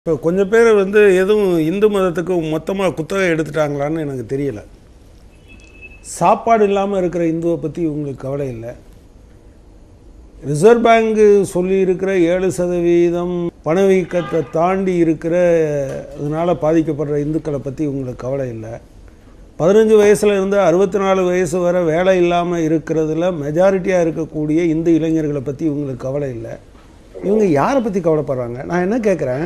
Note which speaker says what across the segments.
Speaker 1: இப்போ கொஞ்சம் பேர் வந்து எதுவும் இந்து மதத்துக்கு மொத்தமாக குத்தகை எடுத்துட்டாங்களான்னு எனக்கு தெரியல சாப்பாடு இல்லாமல் இருக்கிற இந்துவை பற்றி உங்களுக்கு கவலை இல்லை ரிசர்வ் பேங்கு சொல்லியிருக்கிற ஏழு சதவீதம் பணவீக்கத்தை தாண்டி இருக்கிற இதனால் பாதிக்கப்படுற இந்துக்களை பற்றி உங்களுக்கு கவலை இல்லை பதினஞ்சு வயசுல இருந்து அறுபத்தி நாலு வயசு வரை வேலை இல்லாமல் இருக்கிறதுல மெஜாரிட்டியாக இருக்கக்கூடிய இந்து இளைஞர்களை பற்றி இவங்களுக்கு கவலை இல்லை இவங்க யாரை பற்றி கவலைப்படுறாங்க நான் என்ன கேட்குறேன்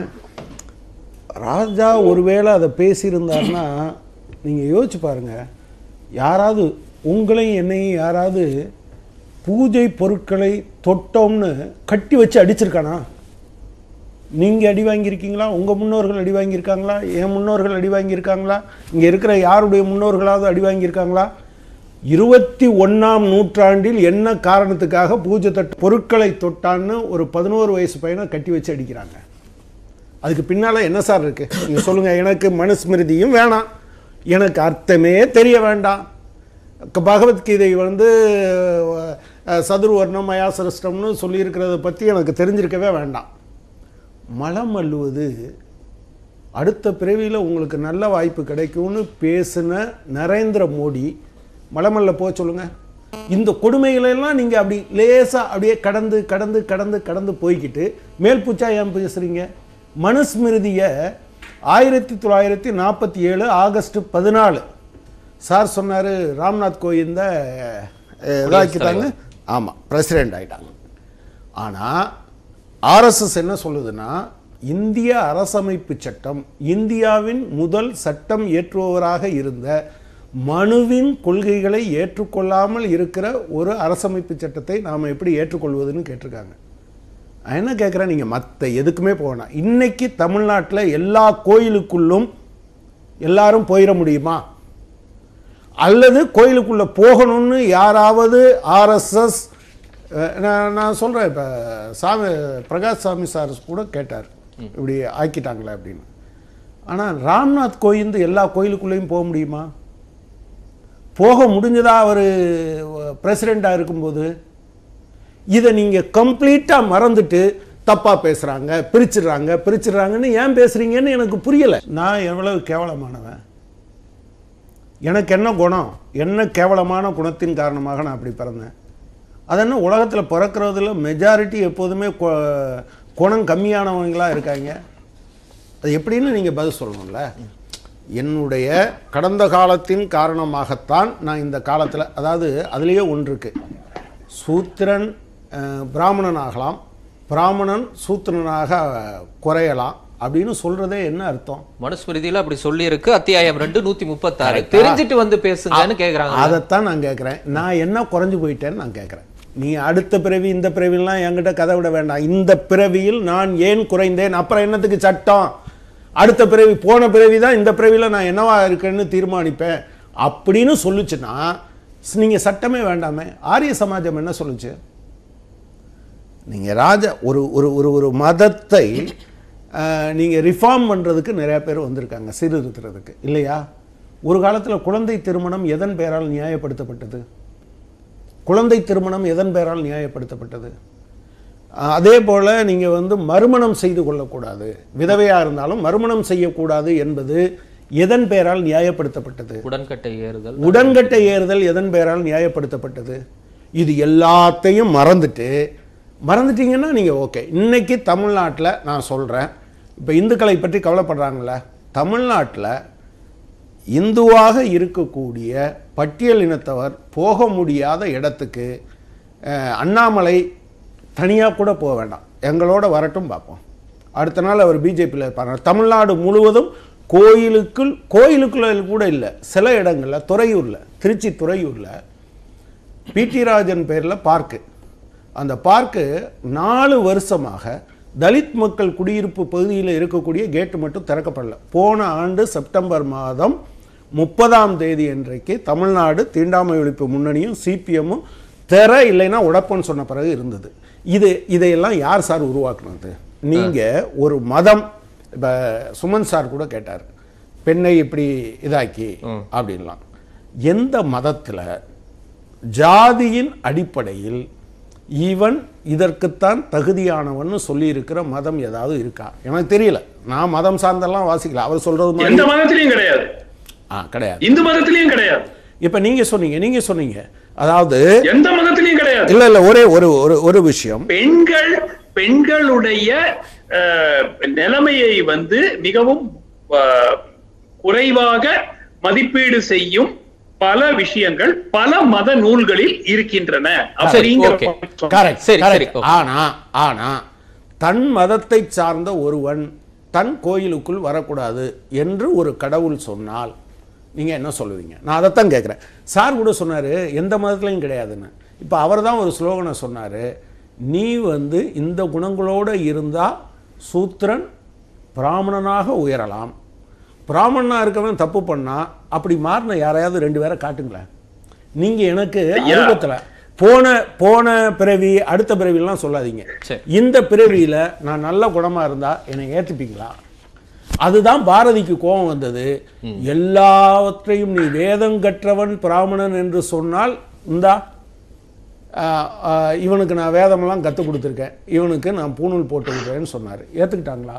Speaker 1: ராஜா ஒருவேளை அதை பேசியிருந்தாருன்னா நீங்கள் யோசிச்சு பாருங்கள் யாராவது உங்களையும் என்னையும் யாராவது பூஜை பொருட்களை தொட்டோம்னு கட்டி வச்சு அடிச்சிருக்கானா நீங்கள் அடி வாங்கியிருக்கீங்களா உங்கள் முன்னோர்கள் அடி வாங்கியிருக்காங்களா என் முன்னோர்கள் அடி வாங்கியிருக்காங்களா இங்கே இருக்கிற யாருடைய முன்னோர்களாவது அடி வாங்கியிருக்காங்களா இருபத்தி ஒன்றாம் நூற்றாண்டில் என்ன காரணத்துக்காக பூஜை தட்டு பொருட்களை தொட்டான்னு ஒரு பதினோரு வயசு பையனை கட்டி வச்சு அடிக்கிறாங்க அதுக்கு பின்னால் என்ன சார் இருக்குது நீங்கள் சொல்லுங்கள் எனக்கு மனுஸ்மிருதியும் வேணாம் எனக்கு அர்த்தமே தெரிய வேண்டாம் க- பகவத்கீதை வந்து அஹ், சதுர்வர்ணம் மயாசரஷ்டம்னு சொல்லியிருக்கிறத பற்றி எனக்கு தெரிஞ்சிருக்கவே வேண்டாம் மலம் அள்ளுவது அடுத்த பிறவியில் உங்களுக்கு நல்ல வாய்ப்பு கிடைக்கும்னு பேசின நரேந்திர மோடி மலமல்ல போக சொல்லுங்க இந்த கொடுமைகளெல்லாம் நீங்கள் அப்படி லேசாக அப்படியே கடந்து கடந்து கடந்து கடந்து போய்க்கிட்டு மேல் பூச்சா ஏன் பேசுகிறீங்க மனுஸ்மிருதியை ஆயிரத்தி தொள்ளாயிரத்தி நாற்பத்தி ஏழு ஆகஸ்ட் பதினாலு சார் சொன்னார் ராம்நாத் கோவிந்த அஹ், இதாக்கிட்டாங்க ஆமாம் பிரசிடெண்ட் ஆயிட்டாங்க ஆனால் ஆர்எஸ்எஸ் என்ன சொல்லுதுன்னா இந்திய அரசமைப்பு சட்டம் இந்தியாவின் முதல் சட்டம் இயற்றுபவராக இருந்த மனுவின் கொள்கைகளை ஏற்றுக்கொள்ளாமல் இருக்கிற ஒரு அரசமைப்பு சட்டத்தை நாம் எப்படி ஏற்றுக்கொள்வதுன்னு கேட்டிருக்காங்க நான் என்ன கேட்குறேன் நீங்கள் மற்ற எதுக்குமே போகணும் இன்னைக்கு தமிழ்நாட்டில் எல்லா கோயிலுக்குள்ளும் எல்லாரும் போயிட முடியுமா அல்லது கோயிலுக்குள்ளே போகணும்னு யாராவது ஆர்எஸ்எஸ் நான் நான் சொல்கிறேன் இப்போ சாமி பிரகாஷ் சாமி சார் கூட கேட்டார் இப்படி ஆக்கிட்டாங்களே அப்படின்னு ஆனால் ராம்நாத் கோவிந்த் எல்லா கோயிலுக்குள்ளேயும் போக முடியுமா போக முடிஞ்சதா அவர் பிரசிடெண்ட்டாக இருக்கும்போது இதை நீங்கள் கம்ப்ளீட்டாக மறந்துட்டு தப்பாக பேசுகிறாங்க பிரிச்சிடுறாங்க பிரிச்சிடுறாங்கன்னு ஏன் பேசுகிறீங்கன்னு எனக்கு புரியலை நான் எவ்வளவு கேவலமானவன் எனக்கு என்ன குணம் என்ன கேவலமான குணத்தின் காரணமாக நான் அப்படி பிறந்தேன் அதென்ன உலகத்தில் பிறக்கிறதுல மெஜாரிட்டி எப்போதுமே கு- குணம் கம்மியானவங்களா இருக்காங்க அது எப்படின்னு நீங்கள் பதில் சொல்லணும்ல என்னுடைய கடந்த காலத்தின் காரணமாகத்தான் நான் இந்த காலத்தில் அதாவது அதுலேயே ஒன்று இருக்கு சூத்திரன் அஹ், பிராமணன் ஆகலாம் பிராமணன் சூத்திரனாக குறையலாம் அப்படின்னு சொல்கிறதே என்ன அர்த்தம்
Speaker 2: மனுஸ்மிருதியில அப்படி சொல்லி இருக்கு அத்தியாயம் ரெண்டு நூத்தி முப்பத்தாறு தெரிஞ்சிட்டு வந்து பேசுங்கன்னு கேக்குறாங்க
Speaker 1: அதைத்தான் நான் கேட்குறேன் நான் என்ன குறைஞ்சு போயிட்டேன்னு நான் கேட்குறேன் நீ அடுத்த பிறவி இந்த பிறவிலாம் என்கிட்ட கதை விட வேண்டாம் இந்த பிறவியில் நான் ஏன் குறைந்தேன் அப்புறம் என்னத்துக்கு சட்டம் அடுத்த பிறவி போன பிறவி தான் இந்த பிறவியில் நான் என்னவா இருக்கேன்னு தீர்மானிப்பேன் அப்படின்னு சொல்லுச்சுன்னா நீங்கள் சட்டமே வேண்டாமே ஆரிய சமாஜம் என்ன சொல்லுச்சு நீங்கள் ராஜா ஒரு ஒரு ஒரு ஒரு மதத்தை நீங்கள் ரிஃபார்ம் பண்ணுறதுக்கு நிறையா பேர் வந்திருக்காங்க சீர்திருத்துறதுக்கு இல்லையா ஒரு காலத்தில் குழந்தை திருமணம் எதன் பெயரால் நியாயப்படுத்தப்பட்டது குழந்தை திருமணம் எதன் பெயரால் நியாயப்படுத்தப்பட்டது அஹ், அதே போல் நீங்கள் வந்து மறுமணம் செய்து கொள்ளக்கூடாது விதவையாக இருந்தாலும் மறுமணம் செய்யக்கூடாது என்பது எதன் பெயரால் நியாயப்படுத்தப்பட்டது
Speaker 2: உடன்கட்டை ஏறுதல்
Speaker 1: உடன்கட்டை ஏறுதல் எதன் பெயரால் நியாயப்படுத்தப்பட்டது இது எல்லாத்தையும் மறந்துட்டு மறந்துட்டீங்கன்னா நீங்கள் ஓகே இன்னைக்கு தமிழ்நாட்டில் நான் சொல்கிறேன் இப்போ இந்துக்களை பற்றி கவலைப்படுறாங்கள தமிழ்நாட்டில் இந்துவாக இருக்கக்கூடிய பட்டியல் இனத்தவர் போக முடியாத இடத்துக்கு அஹ், அண்ணாமலை தனியாக கூட போக வேண்டாம் எங்களோட வரட்டும் பார்ப்போம் அடுத்த நாள் அவர் பிஜேபியில் இருப்பாங்க தமிழ்நாடு முழுவதும் கோயிலுக்குள் கோயிலுக்குள்ள கூட இல்லை சில இடங்களில் துறையூரில் திருச்சி துறையூரில் பிடி ராஜன் பேரில் பார்க்கு அந்த பார்க்கு நாலு வருஷமாக தலித் மக்கள் குடியிருப்பு பகுதியில் இருக்கக்கூடிய கேட்டு மட்டும் திறக்கப்படல போன ஆண்டு செப்டம்பர் மாதம் முப்பதாம் தேதி அன்றைக்கு தமிழ்நாடு தீண்டாமை ஒழிப்பு முன்னணியும் சிபிஎம்மும் திற இல்லைன்னா உடப்பன்னு சொன்ன பிறகு இருந்தது இது இதையெல்லாம் யார் சார் உருவாக்குனது நீங்கள் ஒரு மதம் இப்போ சுமன் சார் கூட கேட்டார் பெண்ணை இப்படி இதாக்கி அப்படின்லாம் எந்த மதத்தில் ஜாதியின் அடிப்படையில் இவன் இதற்குத்தான் தகுதியானவன்னு சொல்லியிருக்கிற மதம் ஏதாவது இருக்கா எனக்கு தெரியல நான் மதம் சார்ந்தெல்லாம் வாசிக்கல அவர் சொல்றது மாதிரி
Speaker 3: எந்த மதத்திலையும் கிடையாது
Speaker 1: ஆ கிடையாது
Speaker 3: இந்து மதத்திலையும் கிடையாது
Speaker 1: இப்ப நீங்க சொன்னீங்க நீங்க சொன்னீங்க அதாவது
Speaker 3: எந்த மதத்திலையும் கிடையாது
Speaker 1: இல்ல இல்ல ஒரே ஒரு ஒரு ஒரு விஷயம்
Speaker 3: பெண்கள் பெண்களுடைய அஹ், நிலைமையை வந்து மிகவும் அஹ், குறைவாக மதிப்பீடு செய்யும் பல விஷயங்கள் பல மத நூல்களில் இருக்கின்றன அப்படிங்கிற
Speaker 2: okay.
Speaker 3: point சொன்னேன்.
Speaker 1: கரெக்ட்
Speaker 2: சரி,
Speaker 1: சரி
Speaker 2: சரி, okay.
Speaker 1: ஆனா ஆனா தன் மதத்தை சார்ந்த ஒருவன் தன் கோயிலுக்குள் வரக்கூடாது என்று ஒரு கடவுள் சொன்னால் நீங்க என்ன சொல்லுவீங்க நான் அதைத்தான் கேட்குறேன் சார் கூட சொன்னாரு எந்த மதத்துலையும் கிடையாதுன்னு இப்போ அவர் தான் ஒரு ஸ்லோகனை சொன்னாரு நீ வந்து இந்த குணங்களோட இருந்தா சூத்திரன் பிராமணனாக உயரலாம் பிராமணனா இருக்கவன் தப்பு பண்ணா அப்படி மாறின யாரையாவது ரெண்டு பேரை காட்டுங்களேன் நீங்க எனக்கு
Speaker 3: ஐயா.
Speaker 1: அனுபவத்துல போன போன பிறவி அடுத்த பிறவிலாம் சொல்லாதீங்க
Speaker 2: சரி.
Speaker 1: இந்த பிறவியில நான் நல்ல குணமா இருந்தா என்னை ஏத்துப்பீங்களா அதுதான் பாரதிக்கு கோபம் வந்தது எல்லாவற்றையும் நீ வேதம் கற்றவன் பிராமணன் என்று சொன்னால் இந்தா ஆஹ், ஆஹ், இவனுக்கு நான் வேதமெல்லாம் கற்றுக் கொடுத்துருக்கேன் இவனுக்கு நான் பூணூல் போட்டு விடுறேன்னு சொன்னார் ஏத்துக்கிட்டாங்களா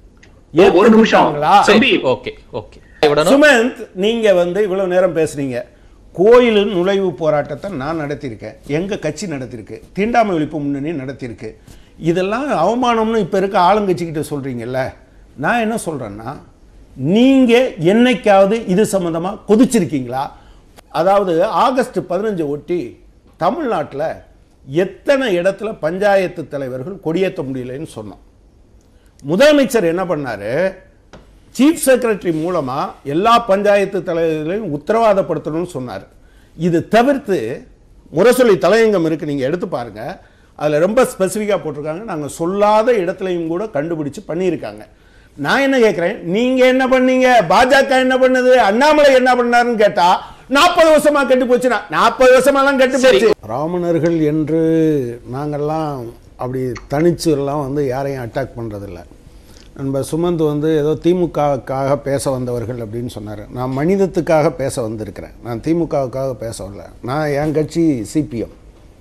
Speaker 3: ஒரு நிமிஷம்
Speaker 1: ஏத்துக்கிட்டாங்களா?
Speaker 3: தம்பி
Speaker 2: ஓகே ஓகே விடணும்
Speaker 1: சுமந்த் நீங்க வந்து இவ்வளவு நேரம் பேசுறீங்க கோயில் நுழைவு போராட்டத்தை நான் நடத்தியிருக்கேன் எங்க கட்சி நடத்தியிருக்கு தீண்டாமை ஒழிப்பு முன்னணி நடத்தியிருக்கு இதெல்லாம் அவமானம்னு இப்ப இருக்க ஆளுங்கட்சிக்கிட்ட சொல்றீங்கல்ல நான் என்ன சொல்றேன்னா நீங்க என்னைக்காவது இது சம்பந்தமா கொதிச்சிருக்கீங்களா அதாவது ஆகஸ்ட் பதினஞ்சு ஒட்டி தமிழ்நாட்டுல எத்தனை இடத்துல பஞ்சாயத்து தலைவர்கள் கொடியேற்ற முடியலைன்னு சொன்னோம் முதலமைச்சர் என்ன பண்ணாரு சீஃப் செக்ரட்டரி மூலமா எல்லா பஞ்சாயத்து தலைவர்களையும் உத்தரவாதப்படுத்தணும்னு சொன்னார் இது தவிர்த்து முரசொலி தலையங்கம் இருக்கு நீங்க எடுத்து பாருங்க அதுல ரொம்ப ஸ்பெசிஃபிக்காக போட்டிருக்காங்க நாங்க சொல்லாத இடத்துலையும் கூட கண்டுபிடிச்சு பண்ணியிருக்காங்க நான் என்ன கேட்குறேன் நீங்க என்ன பண்ணீங்க பாஜக என்ன பண்ணுது அண்ணாமலை என்ன பண்ணாருன்னு கேட்டா நாற்பது வருஷமா கெட்டு போச்சுன்னா நாற்பது வருஷமாலாம் கெட்டு போச்சு பிராமணர்கள் என்று நாங்கெல்லாம் அப்படி தனிச்சு எல்லாம் வந்து யாரையும் அட்டாக் பண்றதில்ல நண்பர் சுமந்த் வந்து ஏதோ திமுகவுக்காக பேச வந்தவர்கள் அப்படின்னு சொன்னார் நான் மனிதத்துக்காக பேச வந்திருக்கிறேன் நான் திமுகவுக்காக பேச வரல நான் என் கட்சி சிபிஎம்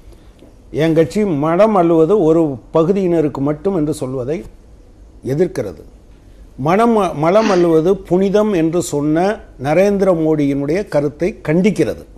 Speaker 1: என் கட்சி மடம் அள்ளுவது ஒரு பகுதியினருக்கு மட்டும் என்று சொல்வதை எதிர்க்கிறது மனம் மலம் அள்ளுவது புனிதம் என்று சொன்ன நரேந்திர மோடியினுடைய கருத்தை கண்டிக்கிறது